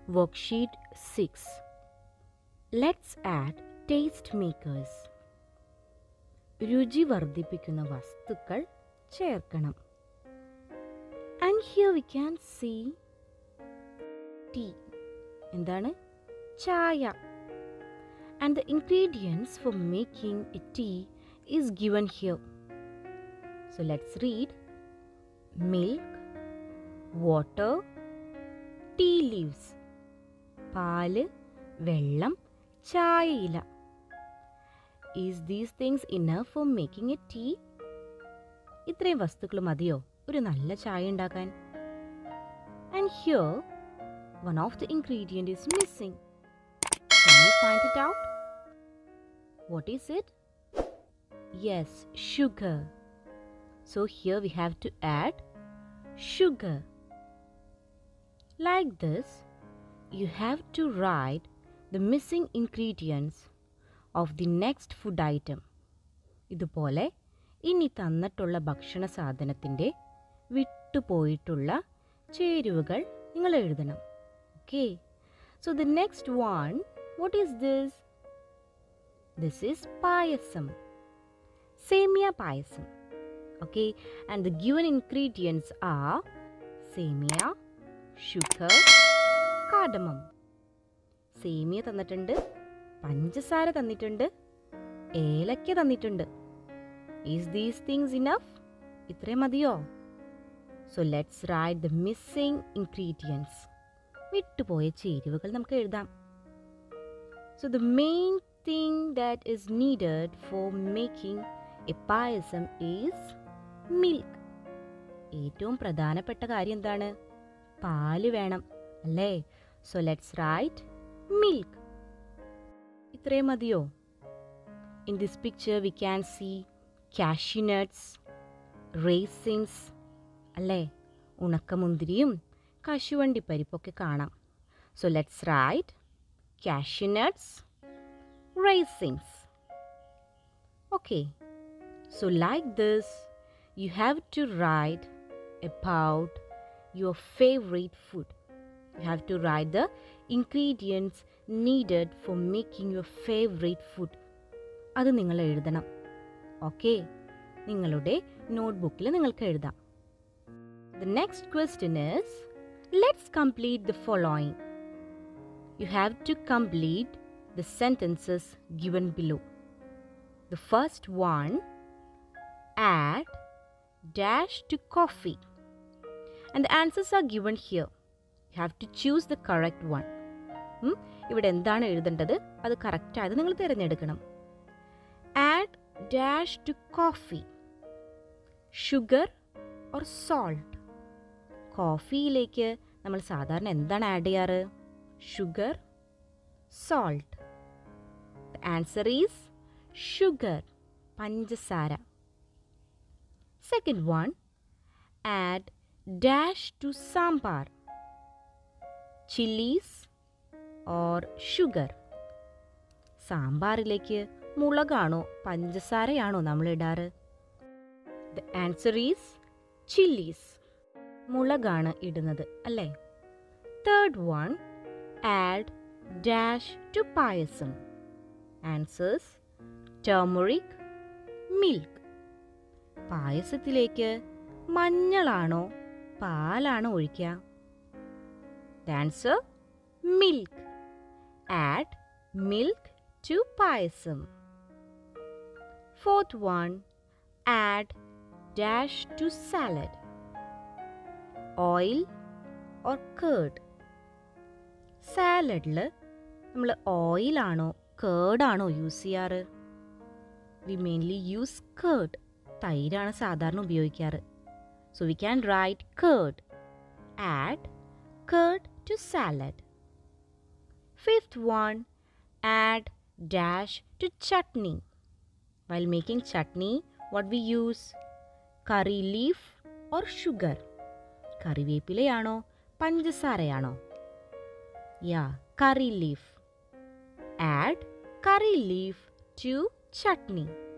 Worksheet 6. Let's add taste makers. രുചി വർദ്ധിപ്പിക്കുന്ന വസ്തുക്കൾ ചേർക്കണം and here we can see tea എന്താണ് ചായ and the ingredients for making a tea is given here so let's read milk water tea leaves പാല് വെള്ളം ചായയില is these things enough for making a tea ഇത്രയും വസ്തുക്കൾ മതിയോ ഒരു നല്ല ചായ ഉണ്ടാക്കാൻ and here one of the ingredient is missing Can you find it out? What is it? Yes, sugar. So here we have to add sugar. Like this, you have to write the missing ingredients of the next food item. ഇതുപോലെ ഇനി തന്നിട്ടുള്ള ഭക്ഷണ സാധനത്തിൻ്റെ വിട്ടുപോയിട്ടുള്ള ചേരുവകൾ നിങ്ങൾ എഴുതണം okay so the next one what is this this is payasam semiya payasam okay and the given ingredients are semiya sugar cardamom സേമിയ തന്നിട്ടുണ്ട് പഞ്ചസാര തന്നിട്ടുണ്ട് ഏലക്ക തന്നിട്ടുണ്ട് ഈസ് ദീസ് തിങ്സ് ഇനഫ് ഇത്രയും മതിയോ so let's write the missing ingredients വിട്ടുപോയ ചേരുവകൾ നമുക്ക് എഴുതാം so the main thing that is needed for making a payasam is milk ഏറ്റവും പ്രധാനപ്പെട്ട കാര്യം എന്താണ് പാല് വേണം അല്ലേ സോ ലെറ്റ്സ് റൈറ്റ് മിൽക്ക് ഇത്രയും മതിയോ in this picture we can see cashew nuts raisins അല്ലേ ഉണക്കമുന്തിരിയും കശുവണ്ടി പരിപ്പൊക്കെ കാണാം so let's write cashew nuts raisins okay so like this you have to write about your favorite food. You have to write the ingredients needed for making your favorite food. അത് നിങ്ങൾ എഴുതണം okay നിങ്ങളുടെ നോട്ട്ബുക്കിൽ നിങ്ങൾക്ക് എഴുതാം the next question is let's complete the following you have to complete the sentences given below the first one add dash to coffee. And the answers are given here. You have to choose the correct one. ഉം, ഇവിടെ എന്താണ് എഴുതേണ്ടത് അത് കറക്റ്റായത് നിങ്ങൾ തിരഞ്ഞെടുക്കണം add dash to coffee sugar or salt കോഫിയിലേക്ക് നമ്മൾ സാധാരണ എന്താണ് ആഡ് ചെയ്യാറ് sugar salt answer is sugar പഞ്ചസാര Second one, add dash to sambar, chilies or sugar. സാമ്പാറിലേക്ക് മുളകാണോ പഞ്ചസാരയാണോ നമ്മൾ ഇടാറ് ദ ആൻസർ ഈസ് ചില്ലീസ് മുളകാണ് ഇടുന്നത് അല്ലേ third one add dash to payasam answers turmeric milk പായസത്തിലേക്ക് മഞ്ഞളാണോ പാലാണോ ഒഴിക്കുക answer milk add milk to payasam fourth one add dash to salad oil or curd സാലഡിൽ നമ്മൾ ഓയിലാണോ കേർഡാണോ യൂസ് ചെയ്യാറ് വി മെയിൻലി യൂസ് കേർഡ് തൈരാണ് സാധാരണ ഉപയോഗിക്കാറ് so we can write curd add curd to salad fifth one add dash to chutney while making chutney what we use curry leaf or sugar കറിവേപ്പിലയാണോ പഞ്ചസാരയാണോ yeah curry leaf add curry leaf to chutney